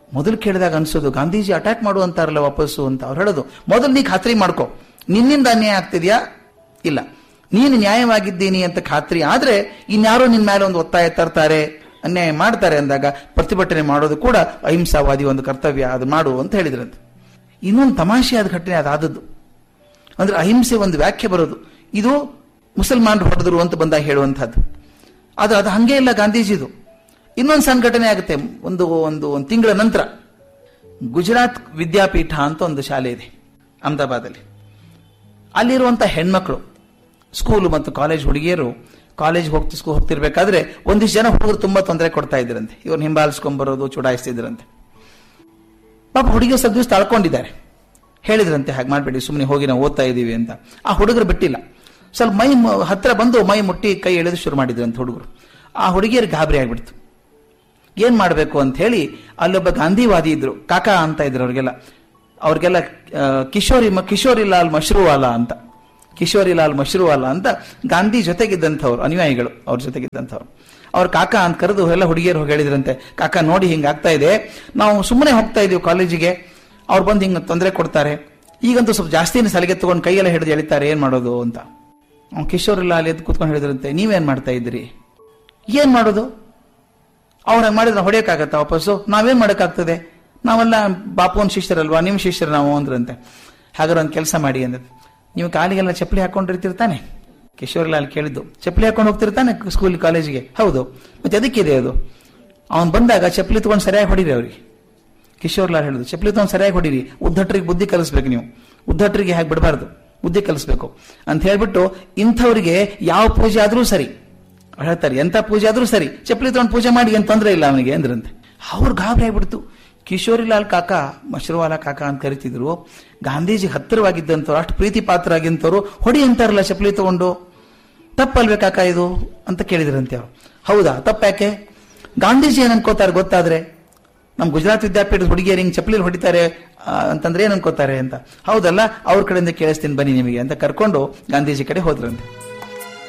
ಮೊದಲು ಕೇಳಿದಾಗ ಅನ್ಸೋದು ಗಾಂಧೀಜಿ ಅಟ್ಯಾಕ್ ಮಾಡು ಅಂತಾರಲ್ಲ ವಾಪಸ್ಸು ಅಂತ ಅವ್ರು ಹೇಳೋದು ಮೊದಲು ನೀ ಖಾತ್ರಿ ಮಾಡ್ಕೊ ನಿನ್ನಿಂದ ಅನ್ಯಾಯ ಆಗ್ತಿದ್ಯಾ ಇಲ್ಲ ನೀನು ನ್ಯಾಯವಾಗಿದ್ದೀನಿ ಅಂತ ಖಾತ್ರಿ ಆದ್ರೆ ಇನ್ಯಾರೋ ನಿನ್ ಮೇಲೆ ಒಂದು ಒತ್ತಾಯ ತರ್ತಾರೆ ಅನ್ಯಾಯ ಮಾಡ್ತಾರೆ ಅಂದಾಗ ಪ್ರತಿಭಟನೆ ಮಾಡೋದು ಕೂಡ ಅಹಿಂಸಾವಾದಿ ಒಂದು ಕರ್ತವ್ಯ ಅದು ಮಾಡು ಅಂತ ಹೇಳಿದ್ರಂತೆ ಇನ್ನೊಂದು ತಮಾಷೆಯಾದ ಘಟನೆ ಅದಾದದ್ದು ಅಂದ್ರೆ ಅಹಿಂಸೆ ಒಂದು ವ್ಯಾಖ್ಯೆ ಬರೋದು ಇದು ಮುಸಲ್ಮಾನರು ಹೊಡೆದರು ಅಂತ ಬಂದಾಗ ಹೇಳುವಂತಹದ್ದು ಅದು ಅದು ಹಂಗೆ ಇಲ್ಲ ಗಾಂಧೀಜಿದು ಇನ್ನೊಂದು ಸಣ್ಣ ಘಟನೆ ಆಗುತ್ತೆ ಒಂದು ಒಂದು ಒಂದು ತಿಂಗಳ ನಂತರ ಗುಜರಾತ್ ವಿದ್ಯಾಪೀಠ ಅಂತ ಒಂದು ಶಾಲೆ ಇದೆ ಅಹಮದಾಬಾದಲ್ಲಿ ಅಲ್ಲಿರುವಂತ ಹೆಣ್ಮಕ್ಳು ಸ್ಕೂಲ್ ಮತ್ತು ಕಾಲೇಜ್ ಹುಡುಗಿಯರು ಕಾಲೇಜ್ ಹೋಗ್ತಿ ಸ್ಕೂಲ್ ಹೋಗ್ತಿರ್ಬೇಕಾದ್ರೆ ಒಂದಿಷ್ಟು ಜನ ಹುಡುಗರು ತುಂಬಾ ತೊಂದರೆ ಕೊಡ್ತಾ ಇದ್ರಂತೆ ಇವ್ರನ್ನ ಹಿಂಬಾಲಿಸ್ಕೊಂಡ್ಬರೋದು ಚುಡಾಯಿಸ್ತಿದ್ರಂತೆ ಪಾಪ ಹುಡುಗಿಯರು ಸ್ವಲ್ಪ ದಿವಸ ತಳ್ಕೊಂಡಿದ್ದಾರೆ ಹೇಳಿದ್ರಂತೆ ಹಾಗೆ ಮಾಡಬೇಡಿ ಸುಮ್ಮನೆ ಹೋಗಿ ನಾವು ಓದ್ತಾ ಇದ್ದೀವಿ ಅಂತ ಆ ಹುಡುಗರು ಬಿಟ್ಟಿಲ್ಲ ಸ್ವಲ್ಪ ಮೈ ಮ- ಹತ್ರ ಬಂದು ಮೈ ಮುಟ್ಟಿ ಕೈ ಎಳೆದು ಶುರು ಮಾಡಿದ್ರಂತೆ ಹುಡುಗರು ಆ ಹುಡುಗಿಯರಿಗೆ ಗಾಬರಿ ಆಗ್ಬಿಡ್ತು ಏನ್ ಮಾಡಬೇಕು ಅಂತ ಹೇಳಿ ಅಲ್ಲೊಬ್ಬ ಗಾಂಧಿವಾದಿ ಇದ್ರು ಕಾಕಾ ಅಂತ ಇದ್ರು ಅವ್ರಿಗೆಲ್ಲ ಅವ್ರಿಗೆಲ್ಲ ಆ, ಕಿಶೋರಿ ಮ- ಕಿಶೋರಿ ಲಾಲ್ ಮಶ್ರೂವಾಲಾ ಅಂತ ಕಿಶೋರಿ ಲಾಲ್ ಮಶ್ರೂವಾಲಾ ಅಂತ ಗಾಂಧಿ ಜೊತೆಗಿದ್ದಂಥವ್ರು ಅನುಯಾಯಿಗಳು ಅವ್ರ ಜೊತೆಗಿದ್ದಂಥವ್ರು ಅವ್ರ ಕಾಕಾ ಅಂತ ಕರೆದು ಎಲ್ಲ ಹುಡುಗಿಯರು ಹೋಗಿ ಹೇಳಿದ್ರಂತೆ ಕಾಕಾ ನೋಡಿ ಹಿಂಗ್ ಆಗ್ತಾ ಇದೆ ನಾವು ಸುಮ್ಮನೆ ಹೋಗ್ತಾ ಇದೀವಿ ಕಾಲೇಜಿಗೆ ಅವ್ರು ಬಂದು ಹಿಂಗೆ ತೊಂದರೆ ಕೊಡ್ತಾರೆ ಈಗಂತೂ ಸ್ವಲ್ಪ ಜಾಸ್ತಿನೇ ಸಲಿಗೆ ತಗೊಂಡು ಕೈಯೆಲ್ಲ ಹಿಡಿದು ಎಳಿತಾರೆ ಏನ್ ಮಾಡೋದು ಅಂತ ಅವ್ನು ಕಿಶೋರಿ ಲಾಲ್ ಎದ್ದು ಕೂತ್ಕೊಂಡು ಹೇಳಿದ್ರಂತೆ ನೀವೇನ್ ಮಾಡ್ತಾ ಇದ್ರಿ ಏನ್ ಮಾಡೋದು ಅವ್ರು ಹಂಗೆ ಮಾಡಿದ್ರೆ ಹೊಡೆಯೋಕ್ಕಾಗತ್ತಾ ವಾಪಸ್ಸು ನಾವೇನ್ ಮಾಡೋಕ್ಕಾಗ್ತದೆ ನಾವೆಲ್ಲ ಬಾಪುವನ್ ಶಿಷ್ಯರಲ್ವಾ ನಿಮ್ಮ ಶಿಷ್ಯರು ನಾವು ಅಂದ್ರಂತೆ ಹಾಗಾದ್ರೆ ಒಂದು ಕೆಲಸ ಮಾಡಿ ಅಂದ್ರೆ ನೀವು ಕಾಲಿಗೆಲ್ಲ ಚಪ್ಪಲಿ ಹಾಕೊಂಡಿರ್ತಿರ್ತಾನೆ ಕಿಶೋರ್ಲಾಲ್ ಕೇಳಿದ್ದು ಚಪ್ಪಲಿ ಹಾಕೊಂಡು ಹೋಗ್ತಿರ್ತಾನೆ ಸ್ಕೂಲ್ ಕಾಲೇಜಿಗೆ ಹೌದು ಮತ್ತೆ ಅದಕ್ಕಿದೆ ಅದು ಅವ್ನು ಬಂದಾಗ ಚಪ್ಪಲಿ ತಗೊಂಡು ಸರಿಯಾಗಿ ಹೊಡೀರಿ ಅವ್ರಿಗೆ ಕಿಶೋರ್ಲಾಲ್ ಹೇಳಿದ್ರು ಚಪ್ಪಲಿ ತಗೊಂಡು ಸರಿಯಾಗಿ ಹೊಡೀರಿ ಉದ್ದಟ್ರಿಗೆ ಬುದ್ಧಿ ಕಲಿಸ್ಬೇಕು ನೀವು ಉದ್ದಟ್ರಿಗೆ ಹಾಗೆ ಬಿಡಬಾರ್ದು ಬುದ್ಧಿ ಕಲಿಸ್ಬೇಕು ಅಂತ ಹೇಳ್ಬಿಟ್ಟು ಇಂಥವ್ರಿಗೆ ಯಾವ ಪೂಜೆ ಆದ್ರೂ ಸರಿ ಅವ್ರು ಹೇಳ್ತಾರೆ ಎಂತ ಪೂಜೆ ಆದ್ರೂ ಸರಿ ಚಪ್ಪಲಿ ತಗೊಂಡು ಪೂಜೆ ಮಾಡಿ ಏನ್ ತೊಂದರೆ ಇಲ್ಲ ಅವನಿಗೆ ಅಂದ್ರಂತೆ ಅವ್ರು ಗಾಬರಿ ಆಗ್ಬಿಡ್ತು ಕಿಶೋರಿಲಾಲ್ ಕಾಕ ಮಶ್ರವಾಲ ಕಾಕ ಅಂತ ಕರಿತಿದ್ರು ಗಾಂಧೀಜಿ ಹತ್ತಿರವಾಗಿದ್ದಂಥವ್ರು ಅಷ್ಟು ಪ್ರೀತಿ ಪಾತ್ರ ಆಗಿಂತವ್ರು ಹೊಡಿ ಅಂತಾರಲ್ಲ ಚಪ್ಪಲಿ ತಗೊಂಡು ತಪ್ಪಲ್ವೇ ಕಾಕ ಇದು ಅಂತ ಕೇಳಿದ್ರಂತೆ ಅವ್ರು ಹೌದಾ ತಪ್ಪ್ಯಾಕೆ ಗಾಂಧೀಜಿ ಏನ್ ಅನ್ಕೋತಾರೆ ಗೊತ್ತಾದ್ರೆ ನಮ್ ಗುಜರಾತ್ ವಿದ್ಯಾಪೀಠದ ಹುಡುಗಿಯರು ಹಿಂಗ್ ಚಪ್ಪಲಿ ಹೊಡಿತಾರೆ ಆ, ಅಂತಂದ್ರೆ ಏನ್ ಅನ್ಕೋತಾರೆ ಅಂತ ಹೌದಲ್ಲ ಅವ್ರ ಕಡೆಯಿಂದ ಕೇಳಿಸ್ತೀನಿ ಬನ್ನಿ ನಿಮಗೆ ಅಂತ ಕರ್ಕೊಂಡು ಗಾಂಧೀಜಿ ಕಡೆ ಹೋದ್ರಂತೆ